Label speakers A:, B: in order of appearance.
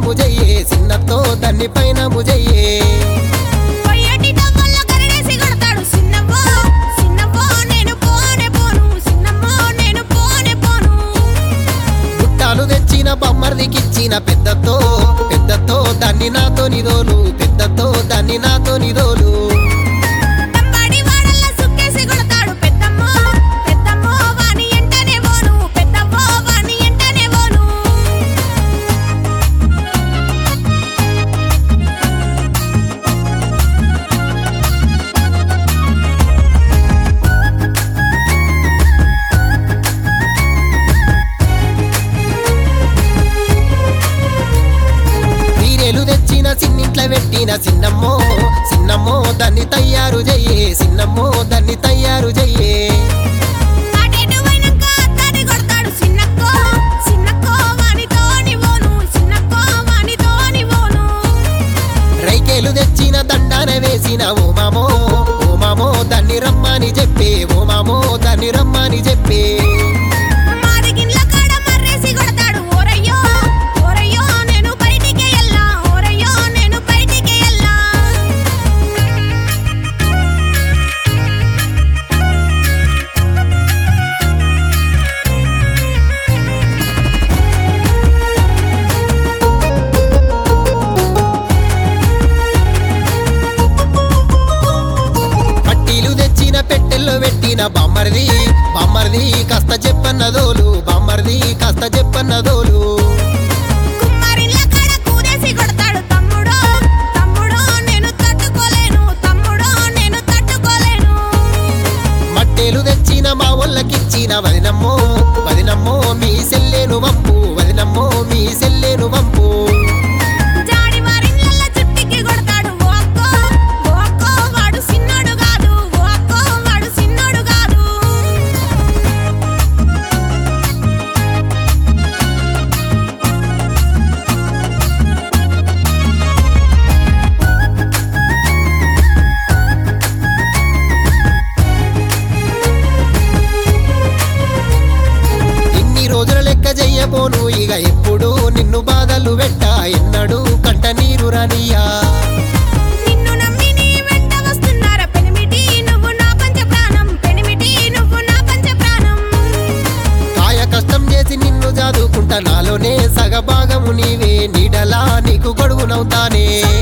A: ముజయ్యే చిన్నతో దాన్ని పైన ముజయ్యే
B: పొయ్యటి డబ్బల్లో గరిడేసి కొడతాడు సిన్నవ్వో సిన్నవ్వో నేను పోనే పోను సిన్నమ్మో నేను పోనే పోను
A: పుట్టాలు తెచ్చిన బొమ్మర్దికిచ్చిన పెద్దతో పెద్దతో దాన్ని నాతో నిదోలు పెద్దతో దాన్ని నాతో నిదోలు
B: తంబాడి వాడల్ల సుక్కేసి కొడతాడు పెద్దమ్మో పెద్దమ్మో వాని ఎంటనే పోను పెద్దమ్మో వాని ఎంటనే పోను
A: వీరేలు తెచ్చిన చిన్నింట్ల పెట్టిన చిన్నమ్మో చిన్నమ్మో దాన్ని తయారు చెయ్యే చిన్నమ్మో దాన్ని తయారు చెయ్యే
B: అటెటు పోయినాక అత్తని కొడతాడు సిన్నక్కో సిన్నక్కో వానితోని పోను సిన్నక్కో వానితోని పోను
A: రైకేలు తెచ్చిన దండాన వేసిన ఓ మామో ఓ మామో దాన్ని రమ్మని చెప్పే ఓ మామో దాన్ని రమ్మని చెప్పే
B: మాదిగిన్ల కాడ మర్రేసి కొడతాడు ఓరయ్యో ఓరయ్యో నేను బయటికి ఎల్లా ఓరయ్యో నేను బయటికి ఎల్లా
A: పట్టీలు తెచ్చిన పెట్టెల్లో పెట్టిన బామ్మర్ది బామ్మర్ది కాస్త చెప్పన్నదోలు బామ్మర్ది కాస్త చెప్పన్నదోలు
B: కుమ్మరిన్ల కాడ కూరేసి కొడతాడు తమ్ముడో తమ్ముడో నేను తట్టుకోలేను తమ్ముడో నేను తట్టుకోలేను
A: మట్టేలు తెచ్చిన మా ఒళ్ళకిచ్చిన వదినమ్మో వదినమ్మో మీ సెల్లేను వంపు వదినమ్మో మీ సెల్లేను వంపు
B: జాడి వారిన్లల్ల చుట్టికి కొడతాడు ఓ అక్కో ఓ అక్కో వాడు సిన్నోడు కాదు ఓ అక్కో వాడు సిన్నోడు కాదు
A: ఇన్ని రోజుల లెక్క చెయ్యబోను ఇక ఎప్పుడు నిన్ను బాధలు పెట్ట ఎన్నడు కంట నీరు రానియా
B: నిన్ను నమ్మి నీ వెంట వస్తున్నారా పెనిమిటి నువ్వు నా పంచ ప్రాణం పెనిమిటి నువ్వు నా పంచ ప్రాణం
A: కాయ కష్టం చేసి నిన్ను చదువుకుంటా నాలోనే సగభాగము నీవే నీడలా నీకు గొడుగునవుతానే